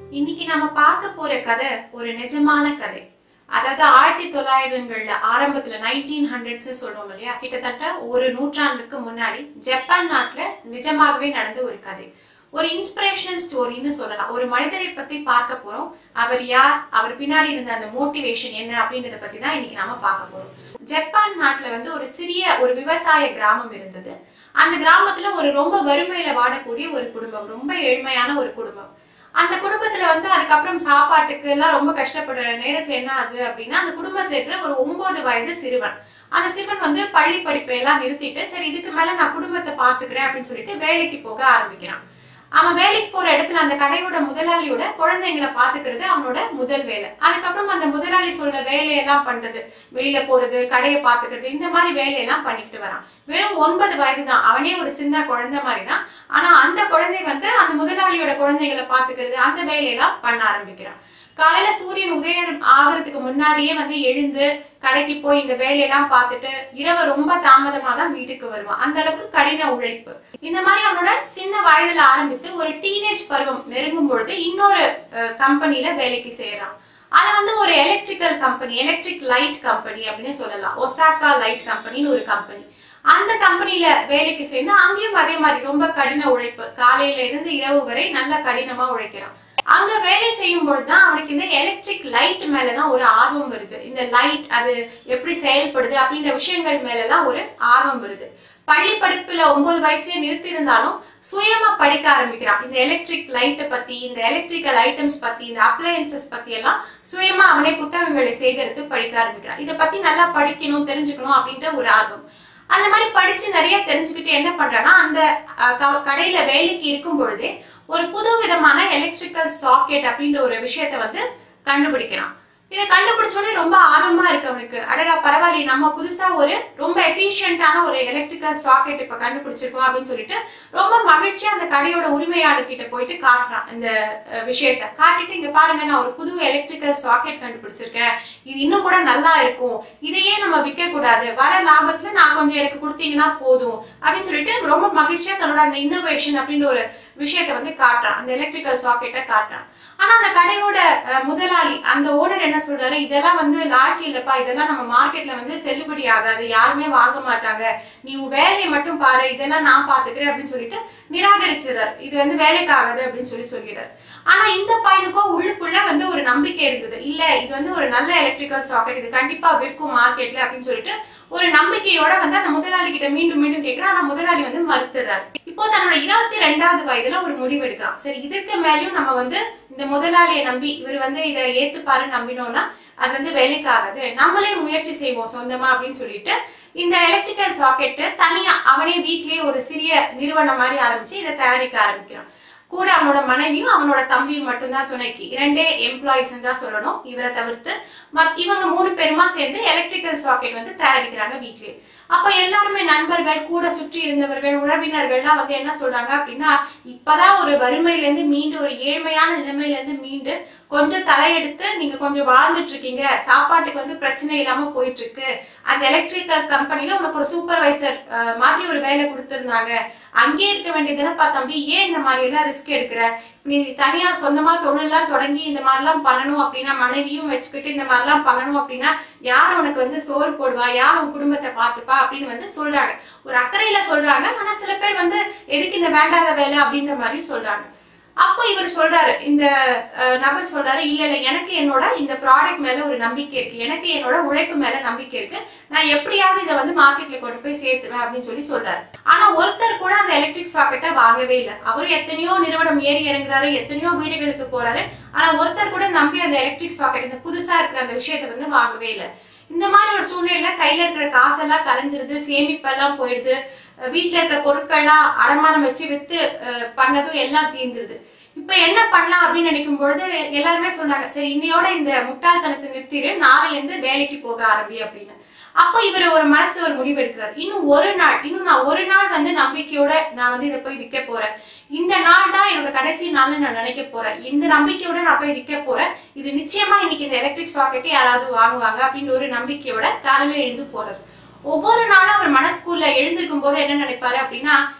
இன்னைக்கு நம்ம பார்க்க போற கதை ஒரு நிஜமான கதை அதாவது ஆயிரத்தி தொள்ளாயிரங்கள்ல ஆரம்பத்துல நைன்டீன் ஹண்ட்ரட்ஸ் சொல்றோம் இல்லையா கிட்டத்தட்ட ஒரு நூற்றாண்டுக்கு முன்னாடி ஜப்பான் நாட்டுல நிஜமாகவே நடந்த ஒரு கதை ஒரு இன்ஸ்பிரேஷனல் ஸ்டோரின்னு சொல்லலாம் ஒரு மனிதரை பத்தி பார்க்க போறோம் அவர் யார் அவர் பின்னாடி இருந்த அந்த மோட்டிவேஷன் என்ன அப்படின்றத பத்தி தான் இன்னைக்கு நாம பார்க்க போறோம் ஜப்பான் நாட்டுல வந்து ஒரு சிறிய ஒரு விவசாய கிராமம் இருந்தது அந்த கிராமத்துல ஒரு ரொம்ப வறுமையில வாடக்கூடிய ஒரு குடும்பம் ரொம்ப ஏழ்மையான ஒரு குடும்பம் அந்த குடும்பத்துல வந்து அதுக்கப்புறம் சாப்பாட்டுக்கு எல்லாம் ரொம்ப கஷ்டப்படுற நேரத்துல என்ன ஆகுது அப்படின்னா அந்த குடும்பத்துல இருக்கிற ஒரு ஒன்பது வயது சிறுவன் அந்த சிறுவன் வந்து பள்ளி படிப்பை எல்லாம் நிறுத்திட்டு சரி இதுக்கு மேல நான் குடும்பத்தை பாத்துக்கிறேன் அப்படின்னு சொல்லிட்டு வேலைக்கு போக ஆரம்பிக்கிறான் அவன் வேலைக்கு போற இடத்துல அந்த கடையோட முதலாளியோட குழந்தைங்களை பாத்துக்கிறது அவனோட முதல் வேலை அதுக்கப்புறம் அந்த முதலாளி சொல்ற வேலையெல்லாம் பண்றது வெளியில போறது கடையை பாத்துக்கிறது இந்த மாதிரி வேலையெல்லாம் பண்ணிட்டு வரான் வெறும் ஒன்பது வயது தான் அவனே ஒரு சின்ன குழந்தை மாதிரி தான் ஆனா அந்த குழந்தை வந்து அந்த முதலாளியோட குழந்தைகளை பாத்துக்கிறது அந்த வேலையெல்லாம் பண்ண ஆரம்பிக்கிறான் காலையில சூரியன் உதயம் ஆகிறதுக்கு முன்னாடியே வந்து எழுந்து கடைக்கு போய் இந்த வேலையெல்லாம் பார்த்துட்டு இரவு ரொம்ப தாமதமா தான் வீட்டுக்கு வருவான் அந்த அளவுக்கு கடின உழைப்பு இந்த மாதிரி அவனோட சின்ன வயதுல ஆரம்பித்து ஒரு டீனேஜ் பருவம் நெருங்கும் பொழுது இன்னொரு கம்பெனில வேலைக்கு செய்யறான் அது வந்து ஒரு electrical company electric light company அப்படின்னு சொல்லலாம் ஒசாக்கா லைட் கம்பெனின்னு ஒரு கம்பெனி அந்த கம்பெனில வேலைக்கு சேர்ந்து அங்கேயும் அதே மாதிரி ரொம்ப கடின உழைப்பு காலையில இருந்து இரவு வரை நல்ல கடினமா உழைக்கிறான் அங்க வேலை செய்யும் பொழுதுதான் அவனுக்கு இந்த எலக்ட்ரிக் லைட் மேலதான் ஒரு ஆர்வம் வருது இந்த லைட் அது எப்படி செயல்படுது அப்படின்ற விஷயங்கள் மேலலாம் ஒரு ஆர்வம் வருது பள்ளி படிப்புல ஒன்பது வயசுலயே நிறுத்தி இருந்தாலும் சுயமா படிக்க ஆரம்பிக்கிறான் இந்த எலக்ட்ரிக் லைட்டை பத்தி இந்த எலக்ட்ரிக்கல் ஐட்டம்ஸ் பத்தி இந்த அப்ளையன்சஸ் பத்தி எல்லாம் சுயமா அவனே புத்தகங்களை சேகரித்து படிக்க ஆரம்பிக்கிறான் இதை பத்தி நல்லா படிக்கணும் தெரிஞ்சுக்கணும் அப்படின்ற ஒரு ஆர்வம் அந்த மாதிரி படிச்சு நிறைய தெரிஞ்சுக்கிட்டு என்ன பண்றான்னா அந்த கடையில வேலைக்கு இருக்கும் பொழுதே ஒரு புது விதமான எலக்ட்ரிக்கல் சாக்கெட் அப்படின்ற ஒரு விஷயத்த வந்து கண்டுபிடிக்கிறான் இதை கண்டுபிடிச்சோடனே ரொம்ப ஆர்வமா இருக்கு அவனுக்கு அடடா பரவாயில்ல நம்ம புதுசா ஒரு ரொம்ப எஃபிஷியன்டான ஒரு எலக்ட்ரிக்கல் சாக்கெட் இப்ப கண்டுபிடிச்சிருக்கோம் அப்படின்னு சொல்லிட்டு ரொம்ப மகிழ்ச்சியா அந்த கடையோட உரிமையாளர் கிட்ட போயிட்டு காட்டுறான் இந்த விஷயத்த காட்டிட்டு இங்க பாருங்க நான் ஒரு புது எலக்ட்ரிக்கல் சாக்கெட் கண்டுபிடிச்சிருக்கேன் இது இன்னும் கூட நல்லா இருக்கும் இதையே நம்ம விற்க கூடாது வர லாபத்துல நான் கொஞ்சம் எனக்கு கொடுத்தீங்கன்னா போதும் அப்படின்னு சொல்லிட்டு ரொம்ப மகிழ்ச்சியா தன்னோட அந்த இன்னோவேஷன் அப்படின்ற ஒரு விஷயத்த வந்து காட்டுறான் அந்த எலக்ட்ரிக்கல் சாக்கெட்டை காட்டுறான் ஆனா அந்த கடையோட முதலாளி அந்த ஓனர் என்ன சொல்றாரு இதெல்லாம் வந்து லாக்கி இல்லப்பா இதெல்லாம் நம்ம மார்க்கெட்ல வந்து செல்லுபடி ஆகாது யாருமே வாங்க மாட்டாங்க நீ உன் வேலையை மட்டும் பாரு இதெல்லாம் நான் பாத்துக்கிறேன் அப்படின்னு சொல்லிட்டு நிராகரிச்சிடறாரு இது வந்து வேலைக்கு ஆகாது அப்படின்னு சொல்லி சொல்கிறார் ஆனா இந்த பையனுக்கும் உள்ளுக்குள்ள வந்து ஒரு நம்பிக்கை இருந்தது இல்ல இது வந்து ஒரு நல்ல எலக்ட்ரிக்கல் சாக்கெட் இது கண்டிப்பா விற்கும் மார்க்கெட்ல அப்படின்னு சொல்லிட்டு ஒரு நம்பிக்கையோட வந்து அந்த முதலாளி கிட்ட மீண்டும் மீண்டும் கேட்கிறான் ஆனா முதலாளி வந்து மறுத்துறாரு இப்போ தன்னோட இருபத்தி ரெண்டாவது வயதுல ஒரு முடிவு எடுக்கிறான் சரி இதற்கு மேலேயும் நம்ம வந்து இந்த முதலாளியை நம்பி இவர் வந்து இதை ஏத்துப்பாரு நம்பினோம்னா அது வந்து வேலைக்கு ஆகாது நம்மளே முயற்சி செய்வோம் சொந்தமா அப்படின்னு சொல்லிட்டு இந்த எலக்ட்ரிக்கல் சாக்கெட்டு தனியா அவனே வீட்லயே ஒரு சிறிய நிறுவனம் மாதிரி ஆரம்பிச்சு இதை தயாரிக்க ஆரம்பிக்கிறான் கூட அவனோட மனைவியும் அவனோட தம்பியும் மட்டும்தான் துணைக்கு இரண்டே எம்ப்ளாயிஸ் தான் சொல்லணும் இவரை தவிர்த்து மத் இவங்க மூணு பேருமா சேர்ந்து எலக்ட்ரிக்கல் சாக்கெட் வந்து தயாரிக்கிறாங்க வீட்லயே அப்ப எல்லாருமே நண்பர்கள் கூட சுற்றி இருந்தவர்கள் உறவினர்கள்லாம் வந்து என்ன சொல்றாங்க அப்படின்னா இப்பதான் ஒரு வறுமையில இருந்து மீண்டு ஒரு ஏழ்மையான நிலைமையில இருந்து மீண்டு கொஞ்சம் தலையெடுத்து நீங்க கொஞ்சம் வாழ்ந்துட்டு இருக்கீங்க சாப்பாட்டுக்கு வந்து பிரச்சனை இல்லாம போயிட்டு இருக்கு அந்த எலக்ட்ரிக்கல் கம்பெனில உனக்கு ஒரு சூப்பர்வைசர் மாதிரி ஒரு வேலை கொடுத்துருந்தாங்க அங்கேயே இருக்க வேண்டியதுனப்பா தம்பி ஏன் இந்த மாதிரி எல்லாம் ரிஸ்க் எடுக்கிற நீ தனியா சொந்தமா தொழிலாம் தொடங்கி இந்த மாதிரிலாம் பண்ணணும் அப்படின்னா மனைவியும் வச்சுக்கிட்டு இந்த மாதிரிலாம் பண்ணணும் அப்படின்னா யார் உனக்கு வந்து சோறு போடுவா யார் உன் குடும்பத்தை பார்த்துப்பா அப்படின்னு வந்து சொல்றாங்க ஒரு அக்கறையில சொல்றாங்க ஆனா சில பேர் வந்து எதுக்கு இந்த வேண்டாத வேலை அப்படின்ற மாதிரி சொல்றாங்க அப்போ இவர் சொல்றாரு இந்த நபர் சொல்றாரு இல்ல இல்ல எனக்கு என்னோட இந்த ப்ராடக்ட் மேல ஒரு நம்பிக்கை இருக்கு எனக்கு என்னோட உழைப்பு மேல நம்பிக்கை இருக்கு நான் எப்படியாவது இதை வந்து மார்க்கெட்ல கொண்டு போய் சேர்த்துவேன் அப்படின்னு சொல்லி சொல்றாரு ஆனா ஒருத்தர் கூட அந்த எலக்ட்ரிக் சாக்கெட்டை வாங்கவே இல்லை அவரும் எத்தனையோ நிறுவனம் ஏறி இறங்குறாரு எத்தனையோ வீடுகளுக்கு போறாரு ஆனா ஒருத்தர் கூட நம்பி அந்த எலக்ட்ரிக் சாக்கெட் இந்த புதுசா இருக்கிற அந்த விஷயத்த வந்து வாங்கவே இல்லை இந்த மாதிரி ஒரு சூழ்நிலையில கையில இருக்கிற காசெல்லாம் கரைஞ்சிருது சேமிப்பெல்லாம் போயிடுது வீட்டுல இருக்கிற பொருட்கள்லாம் அடமானம் வச்சு வித்து பண்ணதும் எல்லாம் தீர்ந்துருது இப்ப என்ன பண்ணலாம் அப்படின்னு நினைக்கும் பொழுது எல்லாருமே சொன்னாங்க சரி இன்னையோட இந்த முட்டாள்தனத்தை நிறுத்திடு நாளைல இருந்து வேலைக்கு போக ஆரம்பி அப்படின்னு அப்போ இவர் ஒரு மனசுல ஒரு முடிவு எடுக்கிறார் இன்னும் ஒரு நாள் இன்னும் நான் ஒரு நாள் வந்து நம்பிக்கையோட நான் வந்து இதை போய் விற்க போறேன் இந்த நாள் தான் என்னோட கடைசி நாள்னு நான் நினைக்க போறேன் இந்த நம்பிக்கையோட நான் போய் விற்க போறேன் இது நிச்சயமா இன்னைக்கு இந்த எலக்ட்ரிக் சாக்கெட்டை யாராவது வாங்குவாங்க அப்படின்னு ஒரு நம்பிக்கையோட காலையில எழுந்து போறாரு ஒவ்வொரு நாளும் அவர் மனசுக்குள்ள எழுந்திருக்கும் போது என்ன நினைப்பாரு அப்படின்னா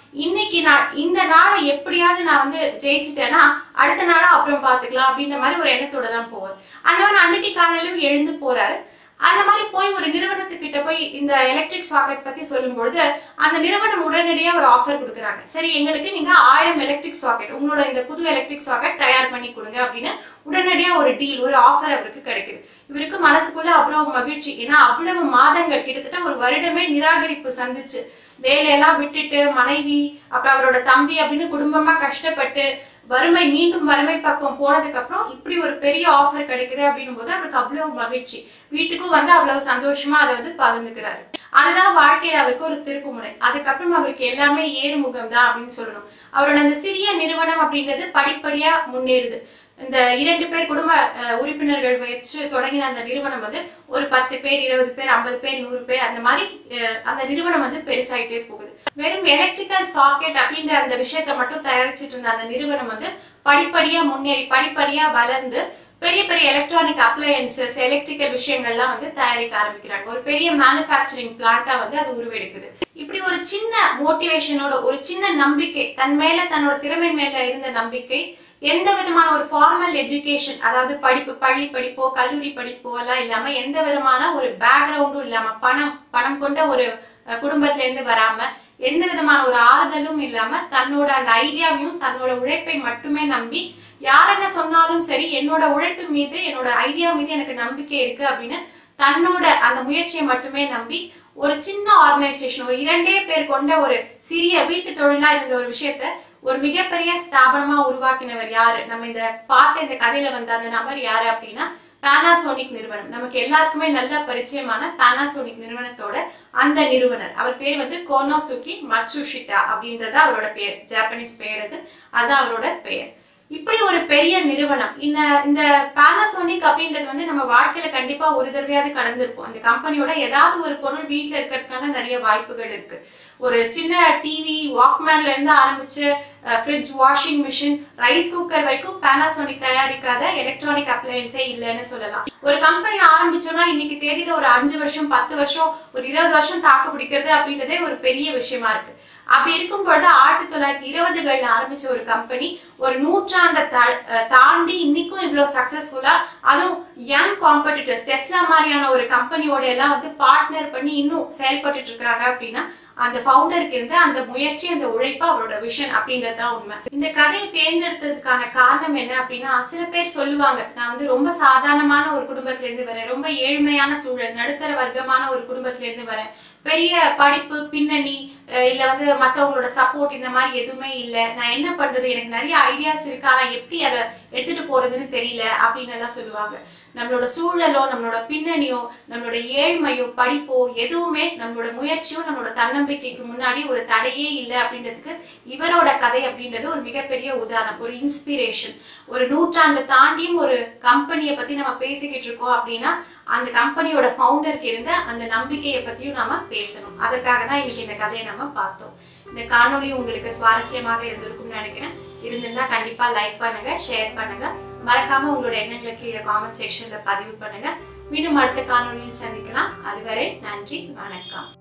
இன்னைக்கு நான் இந்த நாளை எப்படியாவது நான் வந்து ஜெயிச்சிட்டேன்னா அடுத்த நாளா அப்புறம் பார்த்துக்கலாம் அப்படின்ற மாதிரி ஒரு எண்ணத்தோட தான் போவார் அந்த மாதிரி அன்னைக்கு காலையிலும் எழுந்து போறாரு அந்த மாதிரி போய் ஒரு நிறுவனத்துக்கிட்ட போய் இந்த எலக்ட்ரிக் சாக்கெட் பத்தி சொல்லும்பொழுது அந்த நிறுவனம் உடனடியா ஒரு ஆஃபர் கொடுக்குறாங்க சரி எங்களுக்கு நீங்க ஆயிரம் எலக்ட்ரிக் சாக்கெட் உங்களோட இந்த புது எலக்ட்ரிக் சாக்கெட் தயார் பண்ணி கொடுங்க அப்படின்னு உடனடியா ஒரு டீல் ஒரு ஆஃபர் அவருக்கு கிடைக்குது இவருக்கு மனசுக்குள்ள அவ்வளவு மகிழ்ச்சி ஏன்னா அவ்வளவு மாதங்கள் கிட்டத்தட்ட ஒரு வருடமே நிராகரிப்பு சந்திச்சு வேலையெல்லாம் விட்டுட்டு மனைவி அப்புறம் அவரோட தம்பி அப்படின்னு குடும்பமா கஷ்டப்பட்டு வறுமை மீண்டும் வறுமை பக்கம் போனதுக்கு அப்புறம் இப்படி ஒரு பெரிய ஆஃபர் கிடைக்குது அப்படின்னும் போது அவருக்கு அவ்வளவு மகிழ்ச்சி வீட்டுக்கும் வந்து அவ்வளவு சந்தோஷமா அதை வந்து பகிர்ந்துக்கிறாரு அதுதான் வாழ்க்கையில அவருக்கு ஒரு திருப்பு முனை அதுக்கப்புறம் அவருக்கு எல்லாமே ஏறுமுகம் தான் அப்படின்னு சொல்லணும் அவரோட அந்த சிறிய நிறுவனம் அப்படின்றது படிப்படியா முன்னேறுது இந்த இரண்டு பேர் குடும்ப அஹ், உறுப்பினர்கள் வச்சு தொடங்கின அந்த நிறுவனம் வந்து ஒரு பத்து பேர் இருபது பேர் ஐம்பது பேர் நூறு பேர் அந்த மாதிரி அஹ், அந்த நிறுவனம் வந்து பெருசாயிட்டே போகுது வெறும் எலக்ட்ரிக்கல் சாக்கெட் அப்படின்ற அந்த விஷயத்தை மட்டும் தயாரிச்சிட்டு இருந்த அந்த நிறுவனம் வந்து படிப்படியா முன்னேறி படிப்படியா வளர்ந்து பெரிய பெரிய எலக்ட்ரானிக் அப்ளையன்சஸ் எலக்ட்ரிக்கல் விஷயங்கள்லாம் வந்து தயாரிக்க ஆரம்பிக்கிறாங்க ஒரு பெரிய மேனுஃபேக்சரிங் பிளான்ட்டா வந்து அது உருவெடுக்குது இப்படி ஒரு சின்ன மோட்டிவேஷனோட ஒரு சின்ன நம்பிக்கை தன் மேல தன்னோட திறமை மேல இருந்த நம்பிக்கை எந்த விதமான ஒரு ஃபார்மல் எஜுகேஷன் அதாவது படிப்பு பள்ளி படிப்போ கல்லூரி படிப்போ எல்லாம் இல்லாம எந்த விதமான ஒரு பேக்ரவுண்டும் இல்லாம பணம் பணம் கொண்ட ஒரு அஹ், குடும்பத்துல இருந்து வராம எந்த விதமான ஒரு ஆறுதலும் இல்லாம தன்னோட அந்த ஐடியாவையும் தன்னோட உழைப்பை மட்டுமே நம்பி யார் என்ன சொன்னாலும் சரி என்னோட உழைப்பு மீது என்னோட ஐடியா மீது எனக்கு நம்பிக்கை இருக்கு அப்படின்னு தன்னோட அந்த முயற்சியை மட்டுமே நம்பி ஒரு சின்ன ஆர்கனைசேஷன் ஒரு இரண்டே பேர் கொண்ட ஒரு சிறிய வீட்டு தொழிலா இருந்த ஒரு விஷயத்த ஒரு மிகப்பெரிய ஸ்தாபனமா உருவாக்கினவர் யாரு நம்ம இந்த பார்த்த இந்த கதையில வந்த அந்த நபர் யாரு அப்படின்னா பானாசோனிக் நிறுவனம் நமக்கு எல்லாருக்குமே நல்ல பரிச்சயமான பானாசோனிக் நிறுவனத்தோட அந்த நிறுவனர் அவர் பேர் வந்து கோனோசுகி மட்சுஷிட்டா அப்படின்றது அவரோட பேர் ஜாப்பனீஸ் பேர் அது அதான் அவரோட பெயர் இப்படி ஒரு பெரிய நிறுவனம் இந்த இந்த பானாசோனிக் அப்படின்றது வந்து நம்ம வாழ்க்கையில கண்டிப்பா ஒரு தடவையாவது கடந்திருப்போம் அந்த கம்பெனியோட ஏதாவது ஒரு பொருள் வீட்ல இருக்கிறதுக்கான நிறைய வாய்ப்புகள் இருக்கு ஒரு சின்ன டிவி வாக்மேன்ல இருந்து ஆரம்பிச்சு fridge washing machine rice cooker வரைக்கும் பானாசோனிக் தயாரிக்காத எலக்ட்ரானிக் அப்ளையன்ஸே இல்லைன்னு சொல்லலாம் ஒரு கம்பெனி ஆரம்பிச்சோம்னா இன்னைக்கு தேதியில ஒரு அஞ்சு வருஷம் பத்து வருஷம் ஒரு இருபது வருஷம் தாக்கு பிடிக்கிறது அப்படின்றதே ஒரு பெரிய விஷயமா இருக்கு அப்படி இருக்கும் பொழுது ஆயிரத்தி தொள்ளாயிரத்தி இருபதுகள்ல ஆரம்பிச்ச ஒரு கம்பெனி ஒரு நூற்றாண்டை தா- அஹ் தாண்டி இன்னைக்கும் இவ்வளவு சக்சஸ்ஃபுல்லா அதுவும் யங் காம்படிட்டர்ஸ் டெஸ்லா மாதிரியான ஒரு கம்பெனியோட எல்லாம் வந்து பார்ட்னர் பண்ணி இன்னும் செயல்பட்டுட்டு இருக்காங்க அப்படின்னா அந்த ஃபவுண்டருக்கு இருந்த அந்த முயற்சி அந்த உழைப்பு அவரோட விஷன் அப்படின்றது தான் உண்மை இந்த கதையை தேர்ந்தெடுத்ததுக்கான காரணம் என்ன அப்படின்னா சில பேர் சொல்லுவாங்க நான் வந்து ரொம்ப சாதாரணமான ஒரு குடும்பத்துல இருந்து வரேன் ரொம்ப ஏழ்மையான சூழல் நடுத்தர வர்க்கமான ஒரு குடும்பத்துல இருந்து வரேன் பெரிய படிப்பு பின்னணி அஹ் இல்ல வந்து மத்தவங்களோட சப்போர்ட் இந்த மாதிரி எதுவுமே இல்ல நான் என்ன பண்றது எனக்கு நிறைய ஐடியாஸ் இருக்கு ஆனா எப்படி அதை எடுத்துட்டு போறதுன்னு தெரியல அப்படின்னு எல்லாம் சொல்லுவாங்க நம்மளோட சூழலோ நம்மளோட பின்னணியோ நம்மளோட ஏழ்மையோ படிப்போ எதுவுமே நம்மளோட முயற்சியோ நம்மளோட தன்னம்பிக்கைக்கு முன்னாடி ஒரு தடையே இல்லை அப்படின்றதுக்கு இவரோட கதை அப்படின்றது ஒரு மிகப்பெரிய உதாரணம் ஒரு இன்ஸ்பிரேஷன் ஒரு நூற்றாண்டு தாண்டியும் ஒரு கம்பெனியை பத்தி நம்ம பேசிக்கிட்டு இருக்கோம் அப்படின்னா அந்த கம்பெனியோட ஃபவுண்டருக்கு இருந்த அந்த நம்பிக்கையை பத்தியும் நாம பேசணும் அதற்காக தான் இன்னைக்கு இந்த கதையை நம்ம பார்த்தோம் இந்த காணொளி உங்களுக்கு சுவாரஸ்யமாக இருந்திருக்கும்னு நினைக்கிறேன் இருந்திருந்தா கண்டிப்பா லைக் பண்ணுங்க ஷேர் பண்ணுங்க மறக்காம உங்களோட எண்ணங்களை கீழே காமெண்ட் செக்ஷன்ல பதிவு பண்ணுங்க மீண்டும் அடுத்த காணொளியில் சந்திக்கலாம் அதுவரை நன்றி வணக்கம்